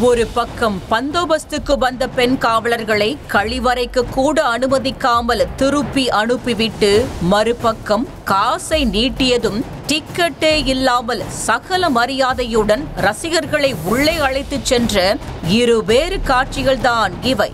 ஒரு பக்கம் பந்தோபஸ்துக்கு வந்த பெண் காவலர்களை கழிவறைக்கு கூட அனுமதிக்காமல் திருப்பி அனுப்பிவிட்டு மறுபக்கம் காசை நீட்டியதும் டிக்கெட்டே இல்லாமல் சகல மரியாதையுடன் ரசிகர்களை உள்ளே அழைத்துச் சென்ற இருவேறு காட்சிகள்தான் இவை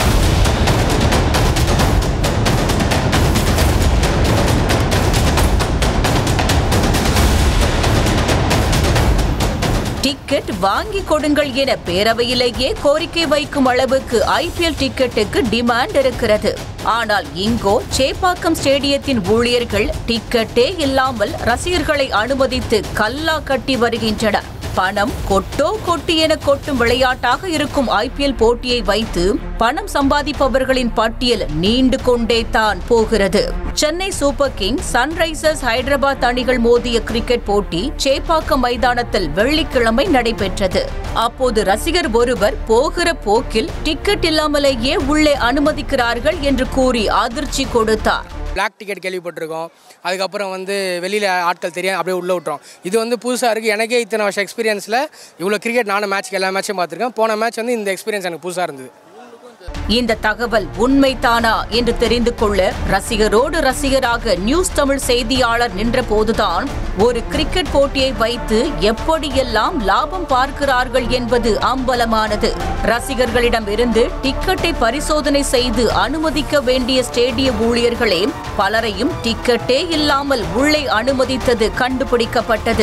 டிக்கெட் வாங்கி கொடுங்கள் என பேரவையிலேயே கோரிக்கை வைக்கும் அளவுக்கு ஐபிஎல் டிக்கெட்டுக்கு டிமாண்ட் இருக்கிறது ஆனால் இங்கோ சேப்பாக்கம் ஸ்டேடியத்தின் ஊழியர்கள் டிக்கெட்டே இல்லாமல் ரசிகர்களை அனுமதித்து கல்லா கட்டி வருகின்றனர் பணம் கொட்டோ கொட்டி என கொட்டும் விளையாட்டாக இருக்கும் ஐபிஎல் போட்டியை வைத்து பணம் சம்பாதிப்பவர்களின் பட்டியல் நீண்டு கொண்டே தான் போகிறது Chennai Super Kings Sunrisers Hyderabad அணிகள் மோதிய கிரிக்கெட் போட்டி சேப்பாக்கம் மைதானத்தில் வெள்ளிக்கிழமை நடைபெற்றது அப்போது ரசிகர் ஒருவர் போகிற போக்கில் டிக்கெட் இல்லாமலேயே உள்ளே அனுமதிக்கிறார்கள் என்று கூறி அதிர்ச்சி கொடுத்தார் பிளாக் டிக்கெட் கேள்விப்பட்டிருக்கோம் அதுக்கப்புறம் வந்து வெளியில் ஆட்கள் தெரியும் அப்படியே உள்ளே விட்றோம் இது வந்து புதுசாக இருக்குது எனக்கே இத்தனை வருஷம் எக்ஸ்பீரியன்ஸில் இவ்வளோ கிரிக்கெட் நானும் மேட்ச்க்கு எல்லா மேட்சும் பார்த்துருக்கேன் போன மேட்ச் வந்து இந்த எக்ஸ்பீரியன்ஸ் எனக்கு புதுசாக இருந்தது இந்த தகவல் உண்மைதானா என்று தெரிந்து கொள்ள ரசிகரோடு ரசிகராக நியூஸ் தமிழ் செய்தியாளர் நின்றபோதுதான் ஒரு கிரிக்கெட் போட்டியை வைத்து எப்படியெல்லாம் லாபம் பார்க்கிறார்கள் என்பது அம்பலமானது ரசிகர்களிடம் இருந்து டிக்கெட்டை பரிசோதனை செய்து அனுமதிக்க வேண்டிய ஸ்டேடிய ஊழியர்களே பலரையும் டிக்கெட்டே இல்லாமல் உள்ளே அனுமதித்தது கண்டுபிடிக்கப்பட்டது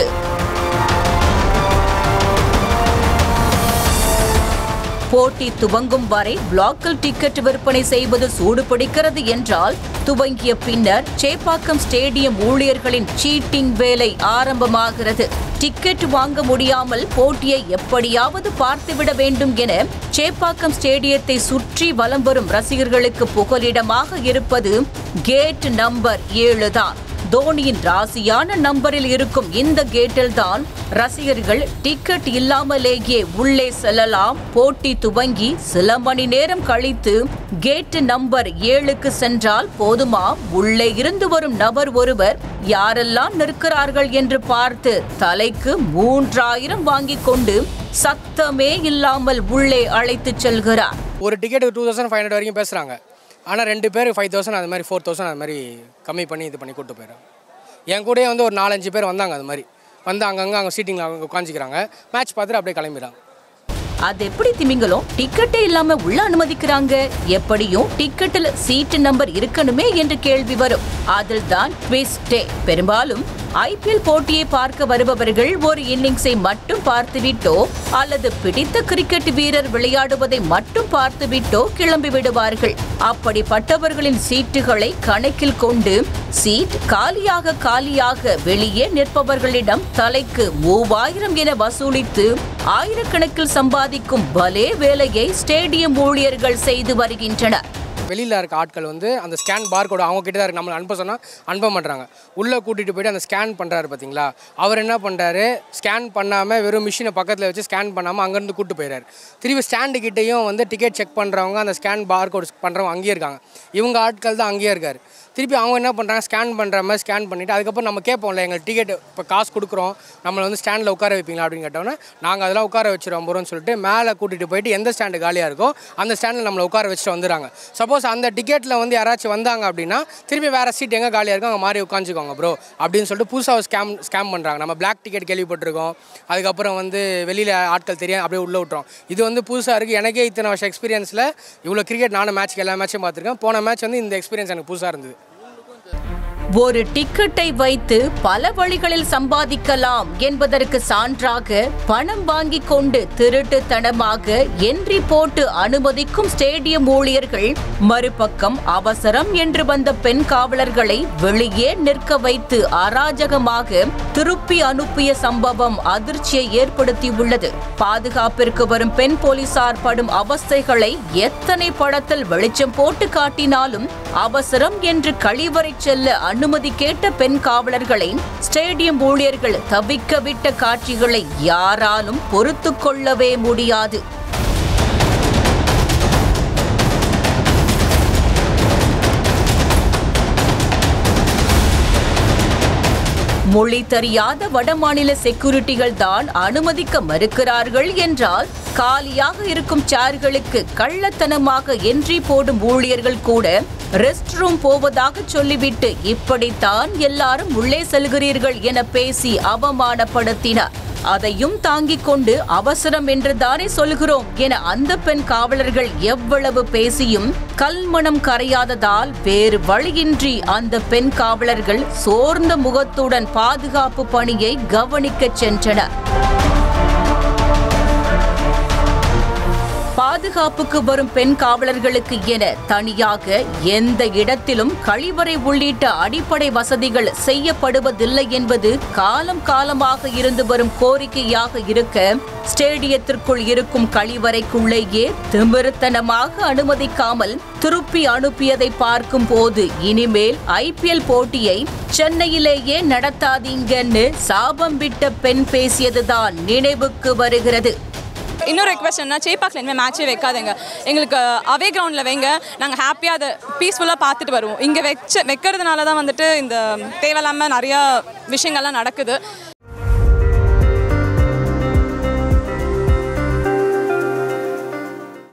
போட்டி துவங்கும் வரை பிளாக்கில் டிக்கெட் விற்பனை செய்வது சூடுபிடிக்கிறது என்றால் துவங்கிய பின்னர் சேப்பாக்கம் ஸ்டேடியம் ஊழியர்களின் சீட்டிங் வேலை ஆரம்பமாகிறது டிக்கெட் வாங்க முடியாமல் போட்டியை எப்படியாவது பார்த்துவிட வேண்டும் என சேப்பாக்கம் ஸ்டேடியத்தை சுற்றி வலம் வரும் ரசிகர்களுக்கு புகலிடமாக இருப்பது கேட் நம்பர் ஏழு தான் தோனியின் ராசியான நம்பரில் இருக்கும் இந்த கேட்டில் தான் ரசிகர்கள் டிக்கெட் இல்லாமலேயே உள்ளே செல்லலாம் போட்டி துவங்கி சில மணி நேரம் கழித்து கேட் நம்பர் ஏழுக்கு சென்றால் போதுமா உள்ளே இருந்து வரும் நபர் ஒருவர் யாரெல்லாம் நிற்கிறார்கள் என்று பார்த்து தலைக்கு மூன்றாயிரம் வாங்கிக் கொண்டு சத்தமே இல்லாமல் உள்ளே அழைத்துச் செல்கிறார் ஒரு டிக்கெட்டுக்கு டூ தௌசண்ட் ஃபைவ் ஹண்ட்ரட் வரைக்கும் பேசுகிறாங்க ஆனால் ரெண்டு பேர் ஃபைவ் தௌசண்ட் அது மாதிரி ஃபோர் தௌசண்ட் அது மாதிரி கம்மி பண்ணி இது பண்ணி கூட்டு போயிடும் என் கூடயே வந்து ஒரு நாலஞ்சு பேர் வந்தாங்க அது மாதிரி வந்து அங்கங்கே அங்கே சீட்டிங்கில் அவங்க உட்காந்துக்கிறாங்க மேட்ச் பார்த்துட்டு அப்படியே கிளம்பிடுறாங்க அது எப்படி திமிங்கலம் டிக்கெட்டே இல்லாம உள்ள அனுமதிக்கிறாங்க எப்படியும் டிக்கெட்டில் சீட்டு நம்பர் இருக்கணுமே என்று கேள்வி வரும் அதில் தான் ட்விஸ்டே பெரும்பாலும் ஐபிஎல் போட்டியை பார்க்க வருபவர்கள் ஒரு இன்னிங்ஸை மட்டும் பார்த்துவிட்டோ அல்லது பிடித்த கிரிக்கெட் வீரர் விளையாடுவதை மட்டும் பார்த்துவிட்டோ கிளம்பி விடுவார்கள் அப்படிப்பட்டவர்களின் சீட்டுகளை கணக்கில் கொண்டு சீட் காலியாக காலியாக வெளியே நிற்பவர்களிடம் தலைக்கு மூவாயிரம் என வசூலித்து ஆயிரக்கணக்கில் சம்பாதிக்கும் பலே வேலையை ஸ்டேடியம் ஊழியர்கள் செய்து வருகின்றனர் வெளியில் இருக்க ஆட்கள் வந்து அந்த ஸ்கேன் பார் கோடு அவங்க கிட்ட தான் இருக்கு நம்மளை அனுப்ப சொன்னால் அனுப்ப மாட்றாங்க உள்ளே கூட்டிகிட்டு போயிட்டு அந்த ஸ்கேன் பண்ணுறாரு பார்த்தீங்களா அவர் என்ன பண்ணுறாரு ஸ்கேன் பண்ணாமல் வெறும் மிஷினை பக்கத்தில் வச்சு ஸ்கேன் பண்ணாமல் அங்கேருந்து கூட்டு போயிடுறாரு திருப்பி ஸ்டாண்டு கிட்டேயும் வந்து டிக்கெட் செக் பண்ணுறவங்க அந்த ஸ்கேன் பார் கோடு பண்ணுறவங்க அங்கேயே இருக்காங்க இவங்க ஆட்கள் தான் அங்கேயே இருக்காரு திருப்பி அவங்க என்ன பண்ணுறாங்க ஸ்கேன் பண்ணுற மாதிரி ஸ்கேன் பண்ணிவிட்டு அதுக்கப்புறம் நம்ம கேட்போம்ல எங்கள் டிக்கெட் இப்போ காசு கொடுக்குறோம் நம்மளை வந்து ஸ்டாண்டில் உட்கார வைப்பீங்களா அப்படின்னு கேட்டோன்னே நாங்கள் அதெல்லாம் உட்கார வச்சிருவோம் போகிறோம்னு சொல்லிட்டு மேலே கூட்டிகிட்டு போயிட்டு எந்த ஸ்டாண்டு காலியாக இருக்கோ அந்த ஸ்டாண்டில் நம்மளை உட்கார வச்சுட்டு வந்துடுறாங்க சப்போஸ் அந்த டிக்கெட்டில் வந்து யாராச்சும் வந்தாங்க அப்படின்னா திருப்பி வேறு சீட் எங்கே காலியாக இருக்கோ அங்கே மாறி உட்காந்துக்கோங்க ப்ரோ அப்படின்னு சொல்லிட்டு புதுசாக ஸ்கேம் ஸ்கேம் பண்ணுறாங்க நம்ம பிளாக் டிக்கெட் கேள்விப்பட்டிருக்கோம் அதுக்கப்புறம் வந்து வெளியில் ஆட்கள் தெரியும் அப்படியே உள்ளே விட்றோம் இது வந்து புதுசாக இருக்குது எனக்கே இத்தனை வருஷம் எக்ஸ்பீரியன்ஸில் இவ்வளோ கிரிக்கெட் நானும் மேட்ச்க்கு எல்லா மேட்சும் பார்த்துருக்கேன் போன மேட்ச் வந்து இந்த எக்ஸ்பீரியன்ஸ் எனக்கு புதுசாக இருந்தது ஒரு டிக்கெட்டை வைத்து பல வழிகளில் சம்பாதிக்கலாம் என்பதற்கு சான்றாக பணம் வாங்கிக் கொண்டு திருட்டுத்தனமாக என்ட்ரி போட்டு அனுமதிக்கும் ஸ்டேடியம் ஊழியர்கள் மறுபக்கம் அவசரம் என்று வந்த பெண் காவலர்களை வெளியே நிற்க வைத்து அராஜகமாக திருப்பி அனுப்பிய சம்பவம் அதிர்ச்சியை ஏற்படுத்தியுள்ளது பாதுகாப்பிற்கு வரும் பெண் போலீசார் படும் அவஸ்தைகளை எத்தனை படத்தில் வெளிச்சம் போட்டு காட்டினாலும் அவசரம் என்று கழிவறை செல்ல அனுமதி கேட்ட பெண் காவலர்களை ஸ்டேடியம் ஊழியர்கள் தவிக்க விட்ட காட்சிகளை யாராலும் பொறுத்து கொள்ளவே முடியாது மொழி தெரியாத வடமாநில செக்யூரிட்டிகள் தான் அனுமதிக்க மறுக்கிறார்கள் என்றால் காலியாக இருக்கும் சேர்களுக்கு கள்ளத்தனமாக என்ட்ரி போடும் ஊழியர்கள் கூட ரெஸ்ட் ரூம் போவதாக சொல்லிவிட்டு இப்படித்தான் எல்லாரும் உள்ளே செல்கிறீர்கள் என பேசி அவமானப்படுத்தினார் அதையும் தாங்கிக் கொண்டு அவசரம் என்று தானே சொல்கிறோம் என அந்த பெண் காவலர்கள் எவ்வளவு பேசியும் கல்மணம் கரையாததால் வேறு வழியின்றி அந்த பெண் காவலர்கள் சோர்ந்த முகத்துடன் பாதுகாப்பு பணியை கவனிக்கச் சென்றனர் பாதுகாப்புக்கு வரும் பெண் காவலர்களுக்கு என தனியாக எந்த இடத்திலும் கழிவறை உள்ளிட்ட அடிப்படை வசதிகள் செய்யப்படுவதில்லை என்பது காலம் காலமாக இருந்து வரும் கோரிக்கையாக இருக்க ஸ்டேடியத்திற்குள் இருக்கும் கழிவறைக்குள்ளேயே திமிருத்தனமாக அனுமதிக்காமல் திருப்பி அனுப்பியதை பார்க்கும் போது இனிமேல் ஐபிஎல் போட்டியை சென்னையிலேயே நடத்தாதீங்கன்னு சாபம் விட்ட பெண் பேசியதுதான் நினைவுக்கு வருகிறது இன்னொரு ரெக்வஸ்ட் என்ன சேப்பாக்கில் இனிமேல் மேட்சே வைக்காதீங்க எங்களுக்கு அவே கிரவுண்டில் வைங்க நாங்கள் ஹாப்பியாக அதை பீஸ்ஃபுல்லாக பார்த்துட்டு வருவோம் இங்கே வச்ச வைக்கிறதுனால தான் வந்துட்டு இந்த தேவையில்லாமல் நிறையா விஷயங்கள்லாம் நடக்குது